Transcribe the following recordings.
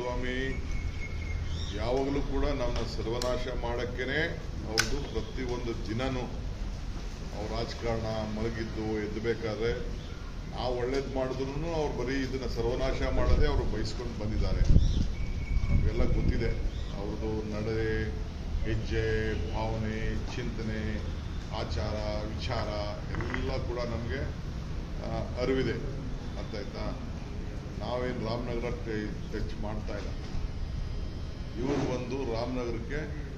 ಕುಮಾರಸ್ವಾಮಿ ಯಾವಾಗಲೂ ಕೂಡ ನಮ್ಮ ಸರ್ವನಾಶ ಮಾಡಕ್ಕೇನೆ ಅವ್ರದ್ದು ಪ್ರತಿಯೊಂದು ದಿನನೂ ಅವ್ರ ರಾಜಕಾರಣ ಮಲಗಿದ್ದು ಎದ್ದಬೇಕಾದ್ರೆ ನಾವು ಒಳ್ಳೇದು ಮಾಡಿದ್ರು ಅವ್ರು ಬರೀ ಇದನ್ನ ಸರ್ವನಾಶ ಮಾಡದೆ ಅವರು ಬಯಸ್ಕೊಂಡು ಬಂದಿದ್ದಾರೆ ನಮಗೆಲ್ಲ ಗೊತ್ತಿದೆ ಅವ್ರದ್ದು ನಡೆ ಹೆಜ್ಜೆ ಭಾವನೆ ಚಿಂತನೆ ಆಚಾರ ವಿಚಾರ ಎಲ್ಲ ಕೂಡ ನಮಗೆ ಅರಿವಿದೆ ಅರ್ಥ ಆಯ್ತಾ ನಾವೇನು ರಾಮನಗರ ಟಚ್ ಮಾಡ್ತಾ ಇಲ್ಲ ಇವ್ರು ಬಂದು ರಾಮನಗರಕ್ಕೆ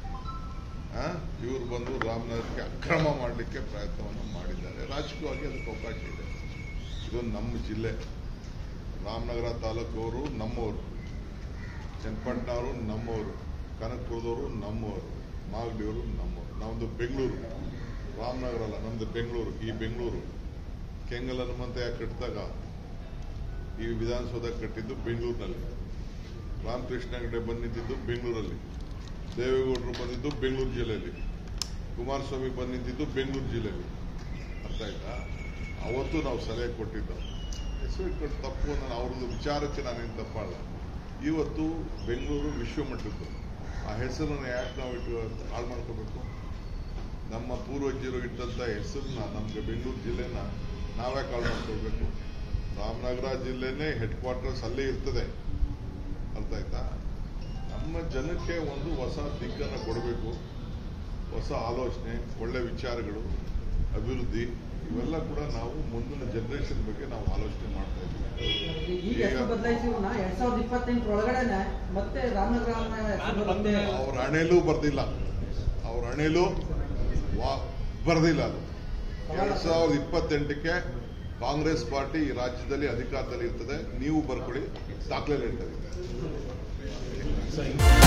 ಇವ್ರು ಬಂದು ರಾಮನಗರಕ್ಕೆ ಅಕ್ರಮ ಮಾಡಲಿಕ್ಕೆ ಪ್ರಯತ್ನವನ್ನು ಮಾಡಿದ್ದಾರೆ ರಾಜಕೀಯವಾಗಿ ಅದಕ್ಕೆ ಅವಕಾಶ ಇದೆ ಇದು ನಮ್ಮ ಜಿಲ್ಲೆ ರಾಮನಗರ ತಾಲೂಕವರು ನಮ್ಮವರು ಚನ್ನಪಟ್ಟಣವರು ನಮ್ಮವರು ಕನಕಪುರದವರು ನಮ್ಮವರು ಮಾಗಡಿಯವರು ನಮ್ಮವರು ನಮ್ಮದು ಬೆಂಗಳೂರು ರಾಮನಗರ ಅಲ್ಲ ನಮ್ಮದು ಬೆಂಗಳೂರು ಈ ಬೆಂಗಳೂರು ಕೆಂಗಲ್ ಹನುಮಂತಯ್ಯ ಕಟ್ಟಿದಾಗ ಈ ವಿಧಾನಸೌಧ ಕಟ್ಟಿದ್ದು ಬೆಂಗಳೂರಿನಲ್ಲಿ ರಾಮಕೃಷ್ಣ ಹೆಗಡೆ ಬಂದು ನಿಂತಿದ್ದು ಬೆಂಗಳೂರಲ್ಲಿ ದೇವೇಗೌಡರು ಬಂದಿದ್ದು ಬೆಂಗಳೂರು ಜಿಲ್ಲೆಯಲ್ಲಿ ಕುಮಾರಸ್ವಾಮಿ ಬಂದು ನಿಂತಿದ್ದು ಬೆಂಗಳೂರು ಜಿಲ್ಲೆಯಲ್ಲಿ ಅರ್ಥ ಆಯ್ತಾ ಅವತ್ತು ನಾವು ಸಲಹೆ ಕೊಟ್ಟಿದ್ದು ಹೆಸರು ಇಟ್ಕೊಂಡು ತಪ್ಪು ನಾನು ಅವ್ರದ್ದು ವಿಚಾರಕ್ಕೆ ನಾನೇನು ತಪ್ಪಲ್ಲ ಇವತ್ತು ಬೆಂಗಳೂರು ವಿಶ್ವಮಟ್ಟದ್ದು ಆ ಹೆಸರನ್ನು ಯಾಕೆ ನಾವು ಇಟ್ಟು ಹಾಳು ಮಾಡ್ಕೋಬೇಕು ನಮ್ಮ ಪೂರ್ವಜರು ಇಟ್ಟಂತ ಹೆಸರನ್ನ ನಮ್ಗೆ ಬೆಂಗಳೂರು ಜಿಲ್ಲೆನ ನಾವೇ ಹಾಳು ಮಾಡ್ಕೊಳ್ಬೇಕು ರಾಮನಗರ ಜಿಲ್ಲೆನೇ ಹೆಡ್ ಕ್ವಾರ್ಟರ್ಸ್ ಅಲ್ಲೇ ಇರ್ತದೆ ಅರ್ಥ ಆಯ್ತಾ ನಮ್ಮ ಜನಕ್ಕೆ ಒಂದು ಹೊಸ ದಿಕ್ಕನ್ನು ಕೊಡಬೇಕು ಹೊಸ ಆಲೋಚನೆ ಒಳ್ಳೆ ವಿಚಾರಗಳು ಅಭಿವೃದ್ಧಿ ಇವೆಲ್ಲ ಕೂಡ ನಾವು ಮುಂದಿನ ಜನರೇಷನ್ ಬಗ್ಗೆ ನಾವು ಆಲೋಚನೆ ಮಾಡ್ತಾ ಇದ್ದೀವಿ ಈಗ ಹೆಸರು ಬದಲಾಯಿಸಿವ್ರನ್ನ ಎರಡ್ ಸಾವಿರದ ಇಪ್ಪತ್ತೆಂಟರ ಒಳಗಡೆನೆ ಮತ್ತೆ ರಾಮನಗರ ಅನ್ನೋ ಹೆಸರು ಬಂದೇ ಅವ್ರ ಹಣೆಲೂ ಬರ್ದಿಲ್ಲ ಅವ್ರ ಹಣೆಲೂ ವಾ ಬರ್ದಿಲ್ಲ ಅದು ಎರಡ್ ಸಾವಿರದ ಇಪ್ಪತ್ತೆಂಟಕ್ಕೆ ಕಾಂಗ್ರೆಸ್ ಪಾರ್ಟಿ ಈ ರಾಜ್ಯದಲ್ಲಿ ಅಧಿಕಾರದಲ್ಲಿ ಇರ್ತದೆ ನೀವು ಬರ್ಕೊಳ್ಳಿ ದಾಖಲೆ ಇರ್ತದೆ